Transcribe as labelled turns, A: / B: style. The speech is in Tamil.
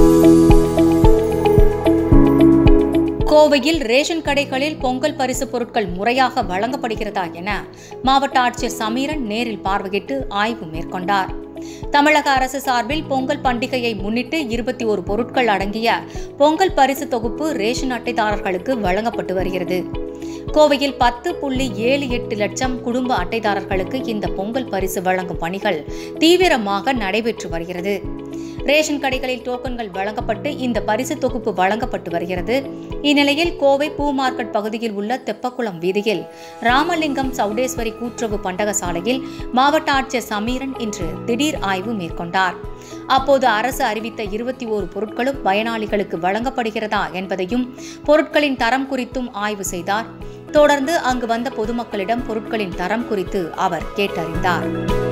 A: கோவையில் ரேஷன் கடைகளில் பொங்கல் பரிசு பொருட்கள் முறையாக வழங்கப்படுகிறதா என மாவட்ட ஆட்சியர் சமீரன் நேரில் பார்வையிட்டு ஆய்வு மேற்கொண்டார் தமிழக அரசு சார்பில் பொங்கல் பண்டிகையை முன்னிட்டு இருபத்தி ஒரு பொருட்கள் அடங்கிய பொங்கல் பரிசு தொகுப்பு ரேஷன் அட்டைதாரர்களுக்கு வழங்கப்பட்டு வருகிறது கோவையில் பத்து புள்ளி ஏழு எட்டு லட்சம் குடும்ப அட்டைதாரர்களுக்கு இந்த பொங்கல் பரிசு வழங்கும் பணிகள் தீவிரமாக நடைபெற்று வருகிறது ரேஷன் கடைகளில் டோக்கன்கள் வழங்கப்பட்டு இந்த பரிசு தொகுப்பு வழங்கப்பட்டு வருகிறது இந்நிலையில் கோவை பூ மார்க்கெட் பகுதியில் உள்ள தெப்பக்குளம் வீதியில் ராமலிங்கம் சவுடேஸ்வரி கூட்டுறவு பண்டக சாலையில் மாவட்ட ஆட்சியர் சமீரன் இன்று திடீர் ஆய்வு மேற்கொண்டார் அப்போது அரசு அறிவித்த இருபத்தி ஓரு பொருட்களும் பயனாளிகளுக்கு வழங்கப்படுகிறதா என்பதையும் பொருட்களின் தரம் குறித்தும் ஆய்வு செய்தார் தொடர்ந்து அங்கு வந்த பொதுமக்களிடம் பொருட்களின் தரம் குறித்து அவர் கேட்டறிந்தார்